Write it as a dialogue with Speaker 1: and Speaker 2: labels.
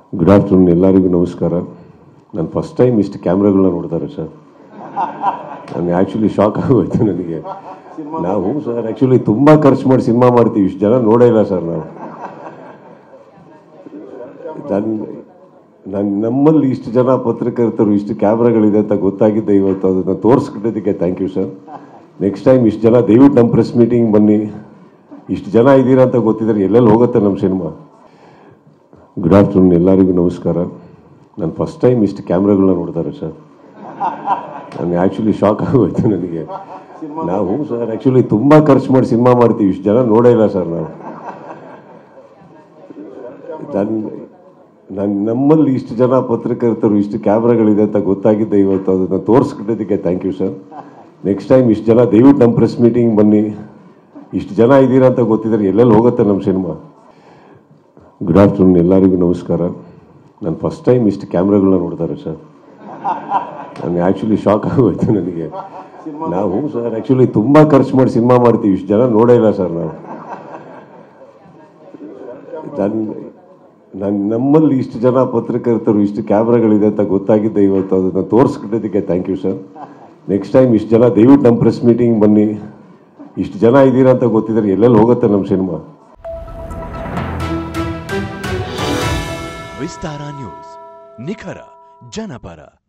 Speaker 1: good afternoon ಎಲ್ಲರಿಗೂ ನಮಸ್ಕಾರ ನಾನು ಫಸ್ಟ್ ಟೈಮ್ ಇಷ್ಟು ಕ್ಯಾಮ್ರಾಗಳನ್ನ ನೋಡ್ತಾರೆ ಸರ್ ನಾನು ಆ್ಯಕ್ಚುಲಿ ಶಾಕ್ ಆಗೋಯ್ತು ನನಗೆ ನಾವು ಸರ್ ಆ್ಯಕ್ಚುಲಿ ತುಂಬ ಖರ್ಚು ಮಾಡಿ ಸಿನಿಮಾ ಮಾಡ್ತೀವಿ ಇಷ್ಟು ಜನ ನೋಡೇ ಇಲ್ಲ ಸರ್ ನಾವು ನನ್ನ ನಾನು ನಮ್ಮಲ್ಲಿ ಇಷ್ಟು ಜನ ಪತ್ರಕರ್ತರು ಇಷ್ಟು ಕ್ಯಾಮ್ರಾಗಳಿದೆ ಅಂತ ಗೊತ್ತಾಗಿದ್ದೆ ಇವತ್ತು ಅದನ್ನು ತೋರಿಸ್ಕೊಟ್ಟಿದ್ದಕ್ಕೆ thank you sir next time ಇಷ್ಟು ಜನ ದಯವಿಟ್ಟು ನಮ್ಮ ಪ್ರೆಸ್ ಮೀಟಿಂಗ್ ಬನ್ನಿ ಇಷ್ಟು ಜನ ಇದ್ದೀರಾ ಅಂತ ಗೊತ್ತಿದ್ರೆ ಎಲ್ಲೆಲ್ಲಿ ಹೋಗುತ್ತೆ ನಮ್ಮ ಸಿನಿಮಾ ಗುಡ್ ಆಫ್ಟರ್ನೂನ್ ಎಲ್ಲರಿಗೂ ನಮಸ್ಕಾರ ನಾನು ಫಸ್ಟ್ ಟೈಮ್ ಇಷ್ಟು ಕ್ಯಾಮ್ರಾಗಳನ್ನ ನೋಡ್ತಾರೆ ಸರ್ ನಾನು ಆ್ಯಕ್ಚುಲಿ ಶಾಕ್ ಆಗೋಯ್ತು ನನಗೆ ನಾವು ಸರ್ ಆ್ಯಕ್ಚುಲಿ ತುಂಬ ಖರ್ಚು ಮಾಡಿ ಸಿನಿಮಾ ಮಾಡ್ತೀವಿ ಇಷ್ಟು ಜನ ನೋಡೇ ಇಲ್ಲ ಸರ್ ನಾವು ನನ್ನ ನಾನು ನಮ್ಮಲ್ಲಿ ಇಷ್ಟು ಜನ ಪತ್ರಕರ್ತರು ಇಷ್ಟು ಕ್ಯಾಮ್ರಾಗಳಿದೆ ಅಂತ ಗೊತ್ತಾಗಿದ್ದೆ ಇವತ್ತು ಅದನ್ನು ತೋರಿಸ್ಕೊಟ್ಟಿದ್ದಕ್ಕೆ thank you sir next time ಇಷ್ಟು ಜನ ದಯವಿಟ್ಟು ನಮ್ಮ ಪ್ರೆಸ್ ಮೀಟಿಂಗ್ ಬನ್ನಿ ಇಷ್ಟು ಜನ ಇದ್ದೀರಾ ಅಂತ ಗೊತ್ತಿದ್ರೆ ಎಲ್ಲೆಲ್ಲಿ ಹೋಗುತ್ತೆ ನಮ್ಮ ಸಿನಿಮಾ ಗುಡ್ ಆಫ್ಟರ್ನೂನ್ ಎಲ್ಲರಿಗೂ ನಮಸ್ಕಾರ ನಾನು ಫಸ್ಟ್ ಟೈಮ್ ಇಷ್ಟು ಕ್ಯಾಮ್ರಾಗಳನ್ನ ನೋಡ್ತಾರೆ ಸರ್ ನಾನು ಆ್ಯಕ್ಚುಲಿ ಶಾಕ್ ಆಗೋಯ್ತು ನನಗೆ ನಾವು ಸರ್ ಆ್ಯಕ್ಚುಲಿ ತುಂಬ ಖರ್ಚು ಮಾಡಿ ಸಿನಿಮಾ ಮಾಡ್ತೀವಿ ಇಷ್ಟು ಜನ ನೋಡೇ ಇಲ್ಲ ಸರ್ ನಾವು ನನ್ನ ನಾನು ನಮ್ಮಲ್ಲಿ ಇಷ್ಟು ಜನ ಪತ್ರಕರ್ತರು ಇಷ್ಟು ಕ್ಯಾಮ್ರಾಗಳಿದೆ ಅಂತ ಗೊತ್ತಾಗಿದ್ದೆ ಇವತ್ತು ಅದನ್ನು ತೋರಿಸ್ಕೊಟ್ಟಿದ್ದಕ್ಕೆ thank you sir next time ಇಷ್ಟು ಜನ ದಯವಿಟ್ಟು ನಮ್ಮ ಪ್ರೆಸ್ ಮೀಟಿಂಗ್ ಬನ್ನಿ ಇಷ್ಟು ಜನ ಇದ್ದೀರಾ ಅಂತ ಗೊತ್ತಿದ್ರೆ ಎಲ್ಲೆಲ್ಲಿ ಹೋಗುತ್ತೆ ನಮ್ಮ ಸಿನಿಮಾ
Speaker 2: ವಿಸ್ತಾರ ನ್ಯೂಸ್ ನಿಖರ ಜನಪರ